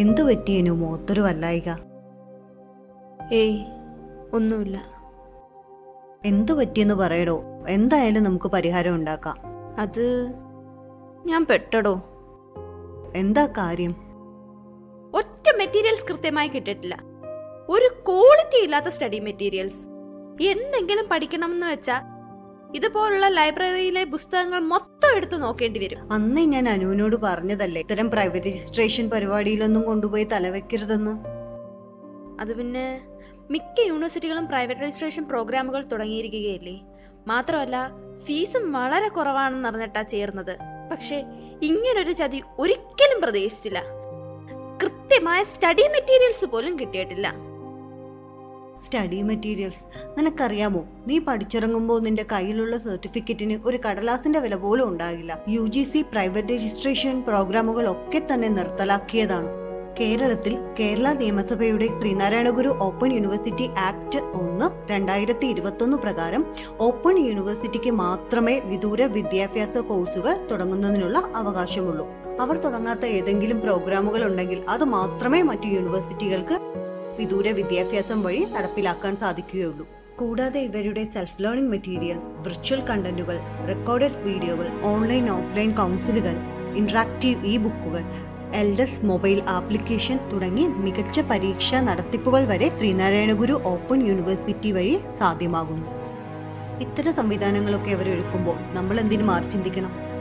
എന്തു പറ്റിയനു മോത്തൊരു വല്ലായിക ഏയ് ഒന്നുമില്ല എന്തു പറ്റിയെന്ന് പറയടോ എന്തായാലും നമുക്ക് പരിഹാരം ഉണ്ടാക്കാം അത് ഞാൻ പെട്ടടോ എന്താ കാര്യം ഒറ്റ മെറ്റീരിയൽസ് കൃത്യമായി കിട്ടിയിട്ടില്ല ഒരു ക്വാളിറ്റി ഇല്ലാത്ത സ്റ്റഡി മെറ്റീരിയൽസ് എന്തെങ്കിലും പഠിക്കണമെന്ന് വെച്ചാ ഇതുപോലുള്ള ലൈബ്രറിയിലെ പുസ്തകങ്ങൾ മൊത്തം എടുത്ത് നോക്കേണ്ടി വരും അന്നേ ഞാൻ അനുവിനോട് പറഞ്ഞതല്ലേ ഇത്തരം പ്രൈവറ്റ് രജിസ്ട്രേഷൻ പരിപാടിയിലൊന്നും കൊണ്ടുപോയി തലവെക്കരുതെന്ന് അത് പിന്നെ മിക്ക യൂണിവേഴ്സിറ്റികളും പ്രൈവറ്റ് രജിസ്ട്രേഷൻ പ്രോഗ്രാമുകൾ തുടങ്ങിയിരിക്കുകയല്ലേ മാത്രമല്ല ഫീസും വളരെ കുറവാണെന്ന് അറിഞ്ഞിട്ടാ ചേർന്നത് പക്ഷേ ഇങ്ങനൊരു ചതി ഒരിക്കലും പ്രതീക്ഷിച്ചില്ല കൃത്യമായ സ്റ്റഡി മെറ്റീരിയൽസ് പോലും കിട്ടിയിട്ടില്ല സ്റ്റഡി മെറ്റീരിയൽസ് നിനക്കറിയാമോ നീ പഠിച്ചിറങ്ങുമ്പോൾ നിന്റെ കയ്യിലുള്ള സർട്ടിഫിക്കറ്റിന് ഒരു കടലാസിന്റെ വില പോലും ഉണ്ടാകില്ല U G C private registration പ്രോഗ്രാമുകൾ ഒക്കെ തന്നെ നിർത്തലാക്കിയതാണ് കേരളത്തിൽ കേരള നിയമസഭയുടെ Sreenarayana Guru open university act ഒന്ന് രണ്ടായിരത്തി ഇരുപത്തൊന്ന് പ്രകാരം ഓപ്പൺ യൂണിവേഴ്സിറ്റിക്ക് മാത്രമേ വിദൂര വിദ്യാഭ്യാസ കോഴ്സുകൾ തുടങ്ങുന്നതിനുള്ള അവകാശമുള്ളൂ അവർ തുടങ്ങാത്ത ഏതെങ്കിലും പ്രോഗ്രാമുകൾ ഉണ്ടെങ്കിൽ അത് മാത്രമേ മറ്റു യൂണിവേഴ്സിറ്റികൾക്ക് വിദൂര വിദ്യാഭ്യാസം വഴി നടപ്പിലാക്കാൻ സാധിക്കുകയുള്ളൂ കൂടാതെ ഇവരുടെ സെൽഫ് ലേണിംഗ് മെറ്റീരിയൽ വിർച്വൽ കണ്ടന്റുകൾ റെക്കോർഡഡ് വീഡിയോകൾ ഓൺലൈൻ ഓഫ്ലൈൻ കൗൺസിലുകൾ ഇന്ററാക്റ്റീവ് ഇ ബുക്കുകൾ എൽഡസ് മൊബൈൽ ആപ്ലിക്കേഷൻ തുടങ്ങി മികച്ച പരീക്ഷാ നടത്തിപ്പുകൾ വരെ ശ്രീനാരായണ ഗുരു ഓപ്പൺ യൂണിവേഴ്സിറ്റി വഴി സാധ്യമാകുന്നു ഇത്തരം സംവിധാനങ്ങളൊക്കെ അവർ എടുക്കുമ്പോൾ നമ്മൾ എന്തിനു മാറി ചിന്തിക്കണം